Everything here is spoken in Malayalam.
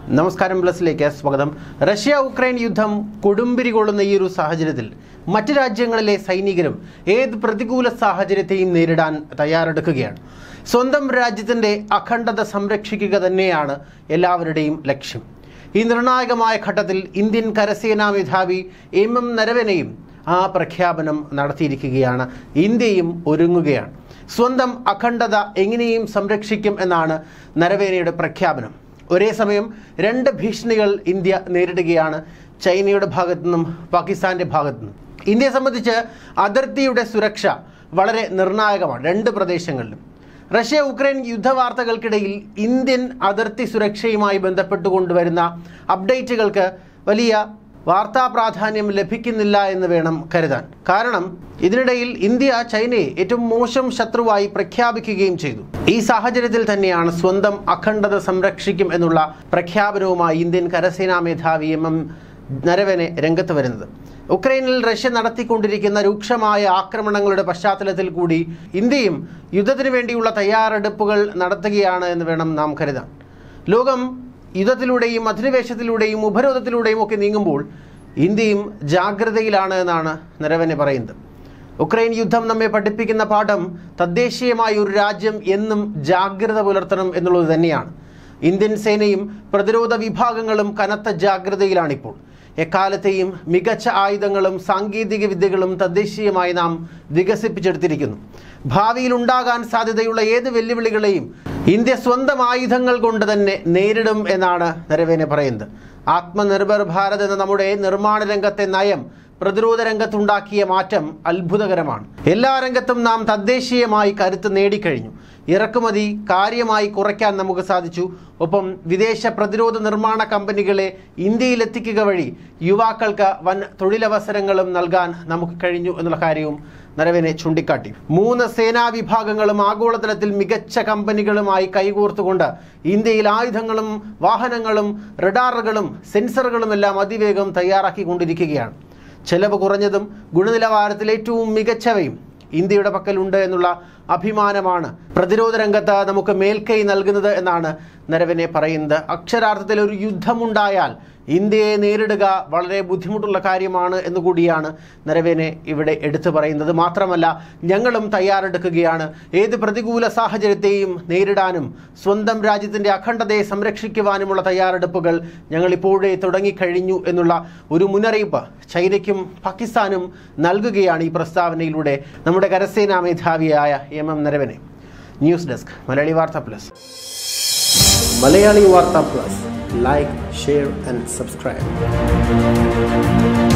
നമസ്കാരം പ്ലസിലേക്ക് സ്വാഗതം റഷ്യ ഉക്രൈൻ യുദ്ധം കൊടുമ്പിരി കൊള്ളുന്ന ഈ ഒരു സാഹചര്യത്തിൽ മറ്റ് രാജ്യങ്ങളിലെ സൈനികരും ഏത് പ്രതികൂല സാഹചര്യത്തെയും നേരിടാൻ തയ്യാറെടുക്കുകയാണ് സ്വന്തം രാജ്യത്തിൻ്റെ അഖണ്ഡത സംരക്ഷിക്കുക തന്നെയാണ് എല്ലാവരുടെയും ലക്ഷ്യം ഈ നിർണായകമായ ഘട്ടത്തിൽ ഇന്ത്യൻ കരസേനാ മേധാവി എം എം നരവനെയും ആ പ്രഖ്യാപനം നടത്തിയിരിക്കുകയാണ് ഇന്ത്യയും ഒരുങ്ങുകയാണ് സ്വന്തം അഖണ്ഡത എങ്ങനെയും സംരക്ഷിക്കും എന്നാണ് നരവേനയുടെ പ്രഖ്യാപനം ഒരേ സമയം രണ്ട് ഭീഷണികൾ ഇന്ത്യ നേരിടുകയാണ് ചൈനയുടെ ഭാഗത്തു നിന്നും പാകിസ്ഥാൻ്റെ ഭാഗത്തു നിന്നും ഇന്ത്യയെ സംബന്ധിച്ച് അതിർത്തിയുടെ സുരക്ഷ വളരെ നിർണായകമാണ് രണ്ട് പ്രദേശങ്ങളിലും റഷ്യ ഉക്രൈൻ യുദ്ധവാർത്തകൾക്കിടയിൽ ഇന്ത്യൻ അതിർത്തി സുരക്ഷയുമായി ബന്ധപ്പെട്ട് കൊണ്ടുവരുന്ന അപ്ഡേറ്റുകൾക്ക് വലിയ വാർത്താ പ്രാധാന്യം ലഭിക്കുന്നില്ല എന്ന് വേണം കരുതാൻ കാരണം ഇതിനിടയിൽ ഇന്ത്യ ചൈനയെ ഏറ്റവും മോശം ശത്രുവായി പ്രഖ്യാപിക്കുകയും ചെയ്തു ഈ സാഹചര്യത്തിൽ തന്നെയാണ് സ്വന്തം അഖണ്ഡത സംരക്ഷിക്കും എന്നുള്ള പ്രഖ്യാപനവുമായി ഇന്ത്യൻ കരസേനാ മേധാവി എം എം നരവനെ രംഗത്ത് വരുന്നത് ഉക്രൈനിൽ റഷ്യ നടത്തിക്കൊണ്ടിരിക്കുന്ന രൂക്ഷമായ ആക്രമണങ്ങളുടെ പശ്ചാത്തലത്തിൽ കൂടി ഇന്ത്യയും യുദ്ധത്തിന് വേണ്ടിയുള്ള തയ്യാറെടുപ്പുകൾ നടത്തുകയാണ് എന്ന് വേണം നാം കരുതാൻ ലോകം യുദ്ധത്തിലൂടെയും അധിനിവേശത്തിലൂടെയും ഉപരോധത്തിലൂടെയും ഒക്കെ നീങ്ങുമ്പോൾ ഇന്ത്യയും ജാഗ്രതയിലാണ് എന്നാണ് നരവനെ പറയുന്നത് ഉക്രൈൻ യുദ്ധം നമ്മെ പഠിപ്പിക്കുന്ന പാഠം തദ്ദേശീയമായ ഒരു രാജ്യം എന്നും ജാഗ്രത പുലർത്തണം എന്നുള്ളത് തന്നെയാണ് ഇന്ത്യൻ സേനയും പ്രതിരോധ വിഭാഗങ്ങളും കനത്ത ജാഗ്രതയിലാണിപ്പോൾ എക്കാലത്തെയും മികച്ച ആയുധങ്ങളും സാങ്കേതിക വിദ്യകളും തദ്ദേശീയമായി നാം വികസിപ്പിച്ചെടുത്തിരിക്കുന്നു ഭാവിയിൽ ഉണ്ടാകാൻ സാധ്യതയുള്ള ഏത് വെല്ലുവിളികളെയും ഇന്ത്യ സ്വന്തം ആയുധങ്ങൾ കൊണ്ട് തന്നെ നേരിടും എന്നാണ് നരവേനെ പറയുന്നത് ആത്മനിർഭർ ഭാരത് എന്ന നമ്മുടെ നിർമ്മാണ രംഗത്തെ നയം പ്രതിരോധ രംഗത്തുണ്ടാക്കിയ മാറ്റം അത്ഭുതകരമാണ് എല്ലാ രംഗത്തും നാം തദ്ദേശീയമായി കരുത്ത് നേടിക്കഴിഞ്ഞു ഇറക്കുമതി കാര്യമായി കുറയ്ക്കാൻ നമുക്ക് സാധിച്ചു ഒപ്പം വിദേശ പ്രതിരോധ നിർമ്മാണ കമ്പനികളെ ഇന്ത്യയിലെത്തിക്കുക വഴി യുവാക്കൾക്ക് വൻ തൊഴിലവസരങ്ങളും നൽകാൻ നമുക്ക് കഴിഞ്ഞു എന്നുള്ള കാര്യവും നരവിനെ ചൂണ്ടിക്കാട്ടി മൂന്ന് സേനാ വിഭാഗങ്ങളും ആഗോളതലത്തിൽ മികച്ച കമ്പനികളുമായി കൈകോർത്തുകൊണ്ട് ഇന്ത്യയിൽ ആയുധങ്ങളും വാഹനങ്ങളും റഡാറുകളും സെൻസറുകളും എല്ലാം അതിവേഗം തയ്യാറാക്കിക്കൊണ്ടിരിക്കുകയാണ് ചെലവ് കുറഞ്ഞതും ഗുണനിലവാരത്തിൽ ഏറ്റവും മികച്ചവയും ഇന്ത്യയുടെ പക്കലുണ്ട് എന്നുള്ള അഭിമാനമാണ് പ്രതിരോധ രംഗത്ത് നമുക്ക് മേൽക്കൈ നൽകുന്നത് എന്നാണ് നരവനെ പറയുന്നത് അക്ഷരാർത്ഥത്തിൽ ഒരു യുദ്ധമുണ്ടായാൽ ഇന്ത്യയെ നേരിടുക വളരെ ബുദ്ധിമുട്ടുള്ള കാര്യമാണ് എന്നുകൂടിയാണ് നരവേനെ ഇവിടെ എടുത്തു പറയുന്നത് മാത്രമല്ല ഞങ്ങളും തയ്യാറെടുക്കുകയാണ് ഏത് പ്രതികൂല സാഹചര്യത്തെയും നേരിടാനും സ്വന്തം രാജ്യത്തിൻ്റെ അഖണ്ഡതയെ സംരക്ഷിക്കുവാനുമുള്ള തയ്യാറെടുപ്പുകൾ ഞങ്ങൾ ഇപ്പോഴേ തുടങ്ങിക്കഴിഞ്ഞു എന്നുള്ള ഒരു മുന്നറിയിപ്പ് ചൈനയ്ക്കും പാകിസ്ഥാനും നൽകുകയാണ് ഈ പ്രസ്താവനയിലൂടെ നമ്മുടെ കരസേനാ മേധാവിയായ M M Naravane news desk Malayali വാർത്ത പ്ലസ് മലയാളി വാർത്ത plus like share and subscribe